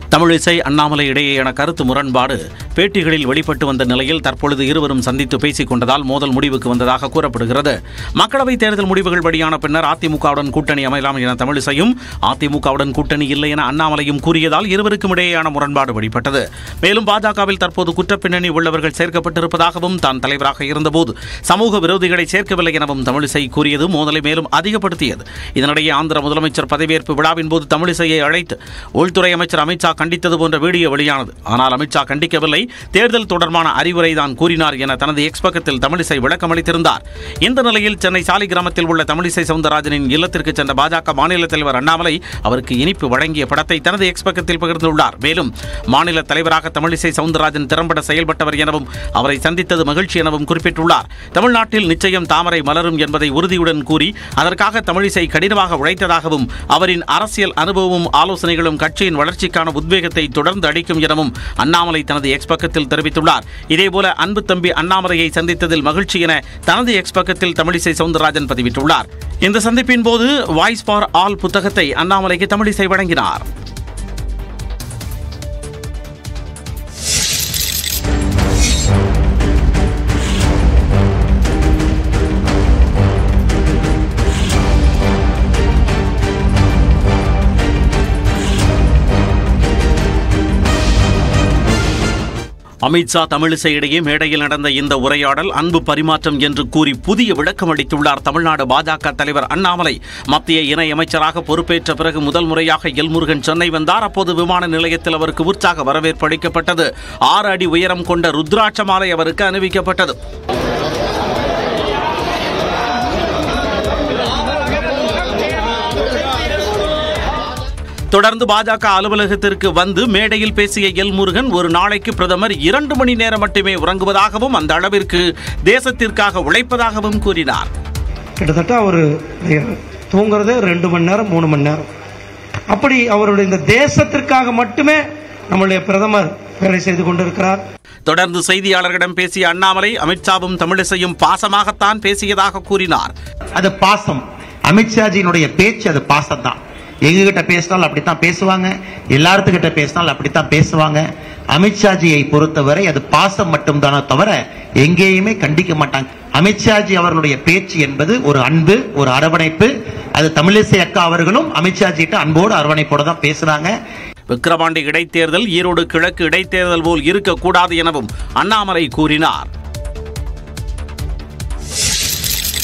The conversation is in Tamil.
தமிழிசை அண்ணாமலை இடையேயான கருத்து முரண்பாடு பேட்டிகளில் வெளிப்பட்டு வந்த நிலையில் தற்பொழுது இருவரும் சந்தித்து பேசிக் கொண்டதால் மோதல் முடிவுக்கு வந்ததாக கூறப்படுகிறது மக்களவைத் தேர்தல் முடிவுகள் வெளியான பின்னர் அதிமுகவுடன் கூட்டணி அமையலாம் என தமிழிசையும் அதிமுகவுடன் கூட்டணி இல்லை என அண்ணாமலையும் கூறியதால் இருவருக்கும் இடையேயான முரண்பாடு வெளிப்பட்டது மேலும் பாஜகவில் தற்போது குற்றப்பின்னணி உள்ளவர்கள் சேர்க்கப்பட்டிருப்பதாகவும் தான் தலைவராக இருந்தபோது சமூக விரோதிகளை சேர்க்கவில்லை எனவும் தமிழிசை கூறியது மோதலை மேலும் அதிகப்படுத்தியது இதனிடையே ஆந்திர முதலமைச்சர் பதவியேற்பு விழாவின் போது தமிழிசையை அழைத்து உள்துறை அமைச்சர் அமித்ஷா கண்டித்தது போன்ற வீடியோ வெளியானது ஆனால் அமித்ஷா கண்டிக்கவில்லை தேர்தல் தொடர்பான அறிவுரை தான் கூறினார் என தனது எக்ஸ் பக்கத்தில் தமிழிசை விளக்கமளித்திருந்தார் இந்த நிலையில் சென்னை சாலி கிராமத்தில் உள்ள தமிழிசை சவுந்தரராஜனின் இல்லத்திற்கு சென்ற பாஜக மாநில தலைவர் அண்ணாமலை அவருக்கு இனிப்பு வழங்கிய படத்தை தனது எக்ஸ் பக்கத்தில் பகிர்ந்துள்ளார் மேலும் மாநில தலைவராக தமிழிசை சவுந்தரராஜன் திறம்பட செயல்பட்டவர் எனவும் அவரை சந்தித்தது மகிழ்ச்சி எனவும் குறிப்பிட்டுள்ளார் தமிழ்நாட்டில் நிச்சயம் தாமரை மலரும் என்பதை உறுதியுடன் கூறி அதற்காக தமிழிசை கடினமாக உழைத்ததாகவும் அவரின் அரசியல் அனுபவமும் ஆலோசனைகளும் கட்சியின் வளர்ச்சிக்கான உத்வேகத்தை தொடர்ந்து அளிக்கும் எனவும் அண்ணாமலை தனது எக்ஸ் பக்கத்தில் தெரிவித்துள்ளார் இதேபோல அன்பு தம்பி அண்ணாமலையை சந்தித்ததில் மகிழ்ச்சி என தனது எக்ஸ் பக்கத்தில் தமிழிசை சவுந்தரராஜன் பதிவிட்டுள்ளார் இந்த சந்திப்பின் போது வாய்ஸ் ஃபார் ஆல் புத்தகத்தை அண்ணாமலைக்கு தமிழிசை வழங்கினார் அமித்ஷா தமிழிசை இடையே மேடையில் நடந்த இந்த உரையாடல் அன்பு பரிமாற்றம் என்று கூறி புதிய விளக்கம் அளித்துள்ளார் தமிழ்நாடு பாஜக தலைவர் அண்ணாமலை மத்திய இணை அமைச்சராக பொறுப்பேற்ற பிறகு முதல் முறையாக எல்முருகன் சென்னை வந்தார் அப்போது விமான நிலையத்தில் அவருக்கு உற்சாக வரவேற்பு அளிக்கப்பட்டது ஆறு அடி உயரம் கொண்ட ருத்ராட்ச மாலை அவருக்கு அணிவிக்கப்பட்டது தொடர்ந்து பாஜக அலுவலகத்திற்கு வந்து மேடையில் பேசிய எல் முருகன் ஒரு நாளைக்கு பிரதமர் இரண்டு மணி நேரம் மட்டுமே உறங்குவதாகவும் அந்த அளவிற்கு தேசத்திற்காக உழைப்பதாகவும் கூறினார் கிட்டத்தட்ட அவர் தூங்குறது ரெண்டு மணி நேரம் மூணு மணி நேரம் அப்படி அவருடைய இந்த தேசத்திற்காக மட்டுமே நம்முடைய பிரதமர் வேலை செய்து கொண்டிருக்கிறார் தொடர்ந்து செய்தியாளர்களிடம் பேசிய அண்ணாமலை அமித்ஷாவும் தமிழிசையும் பாசமாகத்தான் பேசியதாக கூறினார் அது பாசம் அமித்ஷாஜியினுடைய பேச்சு அது பாசம் தான் எங்ககிட்ட பேசினால் அப்படித்தான் பேசுவாங்க எல்லாத்துக்கிட்ட பேசினால் அப்படித்தான் பேசுவாங்க அமித்ஷாஜியை பொறுத்தவரை அது பாசம் மட்டும்தானே தவிர எங்கேயுமே கண்டிக்க மாட்டாங்க அமித்ஷாஜி அவர்களுடைய பேச்சு என்பது ஒரு அன்பு ஒரு அரவணைப்பு அது தமிழிசை அக்கா அவர்களும் அமித்ஷாஜிட்ட அன்போடு அரவணைப்போட தான் பேசுறாங்க விக்கிரவாண்டி இடைத்தேர்தல் ஈரோடு கிழக்கு இடைத்தேர்தல் போல் இருக்கக்கூடாது எனவும் அண்ணாமலை கூறினார்